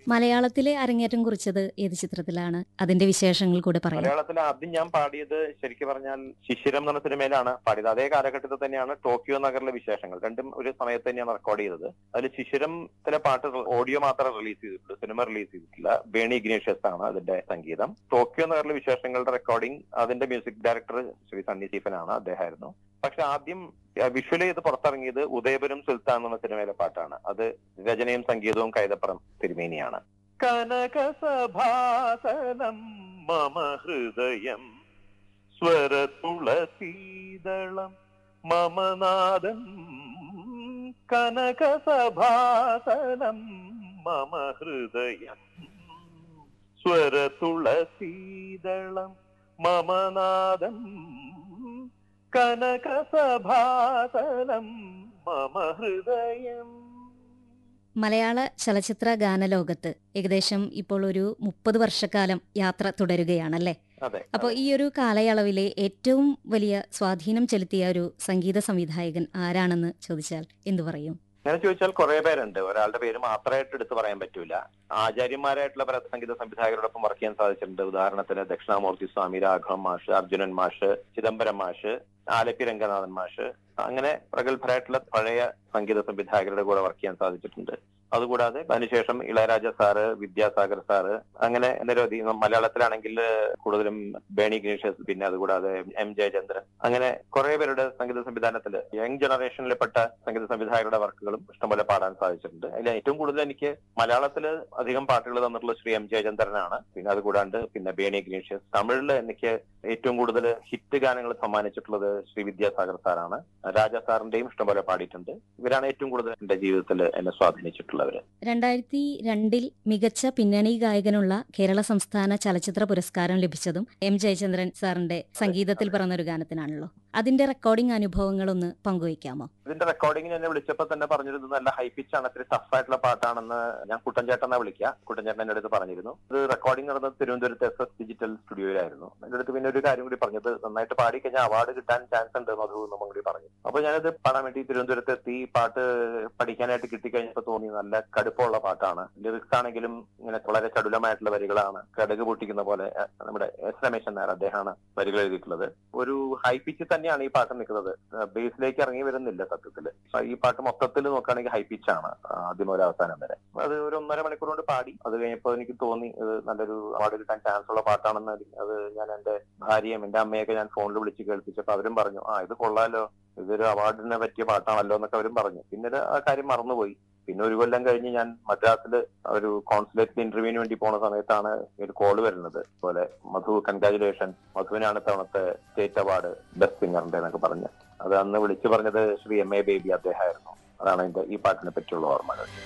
മലയാളത്തിലെ അരങ്ങേറ്റം കുറിച്ചത് ഏത് ചിത്രത്തിലാണ് അതിന്റെ വിശേഷങ്ങൾ കൂടെ പറയാം മലയാളത്തിൽ ആദ്യം ഞാൻ പാടിയത് ശരിക്കും പറഞ്ഞാൽ ശിശിരം എന്ന് പറഞ്ഞ സിനിമയിലാണ് പാടിയത് അതേ കാലഘട്ടത്തിൽ തന്നെയാണ് ടോക്കിയോ നഗറിലെ വിശേഷങ്ങൾ രണ്ടും ഒരു സമയത്ത് തന്നെയാണ് റെക്കോർഡ് ചെയ്തത് അതിൽ ശിശിരത്തിലെ പാട്ട് ഓഡിയോ മാത്രമേ റിലീസ് ചെയ്തിട്ടുള്ളൂ സിനിമ റിലീസ് ചെയ്തിട്ടില്ല ബേണി ഇഗ്നേഷ്യസ് ആണ് അതിന്റെ സംഗീതം ടോക്കിയോ നഗറിലെ വിശേഷങ്ങളുടെ റെക്കോർഡിംഗ് അതിന്റെ മ്യൂസിക് ഡയറക്ടർ ശ്രീ സണ്ണി സ്റ്റീഫനാണ് അദ്ദേഹമായിരുന്നു പക്ഷെ ആദ്യം വിഷ്വൽ ചെയ്ത് പുറത്തിറങ്ങിയത് ഉദയപുരം സുൽത്താൻ എന്ന സിനിമയിലെ പാട്ടാണ് അത് രചനയും സംഗീതവും കൈതപ്പുറം തിരുമേനിയാണ് കനകസഭാസനം മമ ഹൃദയം സ്വരതുളസീതളം മമ നാദം കനകസഭാസനം മമ ഹൃദയം സ്വരതുളസീതളം മമ നാദം കനകസഭാസനം മമ ഹൃദയം മലയാള ചലച്ചിത്ര ഗാനലോകത്ത് ഏകദേശം ഇപ്പോൾ ഒരു മുപ്പത് വർഷക്കാലം യാത്ര തുടരുകയാണല്ലേ അതെ അപ്പോൾ ഈ ഒരു കാലയളവിലെ ഏറ്റവും വലിയ സ്വാധീനം ചെലുത്തിയ ഒരു സംഗീത സംവിധായകൻ ആരാണെന്ന് ചോദിച്ചാൽ എന്തു പറയും അങ്ങനെ ചോദിച്ചാൽ കുറെ പേരുണ്ട് ഒരാളുടെ പേര് മാത്രമായിട്ട് എടുത്ത് പറയാൻ പറ്റൂല ആചാര്യന്മാരായിട്ടുള്ള പല സംഗീത സംവിധായകരോടൊപ്പം വർക്ക് ചെയ്യാൻ സാധിച്ചിട്ടുണ്ട് ഉദാഹരണത്തിന് ദക്ഷിണാമൂർത്തി സ്വാമി രാഘവൻ മാഷ് അർജുനൻ മാഷ് ചിദംബരം മാഷ് ആലപ്പി രംഗനാഥൻ മാഷ് അങ്ങനെ പ്രഗത്ഭരായിട്ടുള്ള പഴയ സംഗീത സംവിധായകരുടെ കൂടെ വർക്ക് ചെയ്യാൻ സാധിച്ചിട്ടുണ്ട് അതുകൂടാതെ അതിനുശേഷം ഇളയരാജ സാറ് വിദ്യാസാഗർ സാറ് അങ്ങനെ നിരവധി മലയാളത്തിലാണെങ്കിൽ കൂടുതലും ബേണി ഗ്രീഷ്യസ് പിന്നെ അതുകൂടാതെ എം ജയചന്ദ്രൻ അങ്ങനെ കുറെ പേരുടെ സംഗീത സംവിധാനത്തിൽ യങ് ജനറേഷനിൽപ്പെട്ട സംഗീത സംവിധായകരുടെ വർക്കുകളും ഇഷ്ടംപോലെ പാടാൻ സാധിച്ചിട്ടുണ്ട് അതിൽ ഏറ്റവും കൂടുതൽ എനിക്ക് മലയാളത്തിൽ അധികം പാട്ടുകൾ തന്നിട്ടുള്ള ശ്രീ എം ജയചന്ദ്രനാണ് പിന്നെ അതുകൂടാണ്ട് പിന്നെ ബേണി ഗ്രീഷ്യസ് തമിഴിൽ എനിക്ക് ഏറ്റവും കൂടുതൽ ഹിറ്റ് ഗാനങ്ങൾ സമ്മാനിച്ചിട്ടുള്ളത് ശ്രീ വിദ്യാസാഗർ സാറാണ് രാജ സാറിന്റെയും ഇഷ്ടംപോലെ പാടിയിട്ടുണ്ട് ഇവരാണ് ഏറ്റവും കൂടുതൽ എന്റെ ജീവിതത്തിൽ എന്നെ സ്വാധീനിച്ചിട്ടുള്ളവര് രണ്ടായിരത്തി രണ്ടിൽ മികച്ച പിന്നണി ഗായകനുള്ള കേരള സംസ്ഥാന ചലച്ചിത്ര പുരസ്കാരം ലഭിച്ചതും എം ജയചന്ദ്രൻ സാറിന്റെ സംഗീതത്തിൽ പിറന്നൊരു ഗാനത്തിനാണല്ലോ അതിന്റെ റെക്കോർഡിംഗ് അനുഭവങ്ങളൊന്ന് പങ്കുവയ്ക്കാമോ ഇതിന്റെ റെക്കോർഡിങ്ങിന് എന്നെ വിളിച്ചപ്പോ തന്നെ പറഞ്ഞിരുന്നു നല്ല ഹൈ പിച്ച് ആണ് ഇത്തിരി ടഫ് ആയിട്ടുള്ള പാട്ടാണെന്ന് ഞാൻ കുട്ടൻചേട്ടനെ വിളിക്കുക കുട്ടൻചേട്ടൻ എന്റെ അടുത്ത് പറഞ്ഞിരുന്നു ഇത് റെക്കോർഡിംഗ് നടന്നത് തിരുവനന്തപുരത്ത് എസ് എസ് ഡിജിറ്റൽ സ്റ്റുഡിയോയിലായിരുന്നു എന്റെ അടുത്ത് പിന്നെ ഒരു കാര്യം കൂടി പറഞ്ഞത് നന്നായിട്ട് പാടി കഴിഞ്ഞാൽ അവാർഡ് കിട്ടാൻ ചാൻസ് ഉണ്ട് മധു എന്നും കൂടി പറഞ്ഞു അപ്പൊ ഞാനത് പാടാൻ വേണ്ടി തിരുവനന്തപുരത്ത് എത്തി ഈ പാട്ട് പഠിക്കാനായിട്ട് കിട്ടിക്കഴിഞ്ഞപ്പോ തോന്നി നല്ല കടുപ്പമുള്ള പാട്ടാണ് ലിറിക്സ് ആണെങ്കിലും ഇങ്ങനെ വളരെ ചടുലമായിട്ടുള്ള വരികളാണ് കടുക് പൊട്ടിക്കുന്ന പോലെ അഹ് നമ്മുടെ എസ് രമേശൻ നായർ അദ്ദേഹമാണ് വരികൾ എഴുതിയിട്ടുള്ളത് ഒരു ഹൈ പിച്ച് തന്നെയാണ് ഈ പാട്ട് നിൽക്കുന്നത് ബേസിലേക്ക് ഇറങ്ങി വരുന്നില്ല സത്യത്തില് ആ, ഈ പാട്ട് മൊത്തത്തിൽ നോക്കുകയാണെങ്കിൽ ഹൈ പിച്ച് ആണ് ആദ്യം ഒരു അവസാനം വരെ അത് ഒരു ഒന്നര മണിക്കൂർ കൊണ്ട് പാടി അത് കഴിഞ്ഞപ്പോൾ എനിക്ക് തോന്നി ഇത് നല്ലൊരു അവാർഡ് കിട്ടാൻ ചാൻസ് ഉള്ള പാട്ടാണെന്ന് അത് ഞാൻ എന്റെ ഭാര്യയും എന്റെ അമ്മയൊക്കെ ഞാൻ ഫോണിൽ വിളിച്ച് കേൾപ്പിച്ചപ്പോൾ അവരും പറഞ്ഞു ആ ഇത് കൊള്ളാലോ ഇതൊരു അവാർഡിനെ പറ്റിയ പാട്ടാണല്ലോ എന്നൊക്കെ അവരും പറഞ്ഞു പിന്നീട് ആ കാര്യം മറന്നുപോയി പിന്നെ ഒരു കൊല്ലം കഴിഞ്ഞ് ഞാൻ മദ്രാസില് ഒരു കോൺസുലേറ്റ് ഇന്റർവ്യൂവിന് വേണ്ടി പോണ സമയത്താണ് ഒരു കോള് വരുന്നത് പോലെ മധു കൺഗ്രാചുലേഷൻ മധുവിനാണ് തവണത്തെ സ്റ്റേറ്റ് അവാർഡ് ബെസ്റ്റ് സിംഗറിന്റെ എന്നൊക്കെ പറഞ്ഞ് അത് അന്ന് വിളിച്ചു പറഞ്ഞത് ശ്രീ എം എ ബേബി അദ്ദേഹമായിരുന്നു അതാണ് എന്റെ ഈ പാട്ടിനെ പറ്റിയുള്ള ഓർമ്മകൾ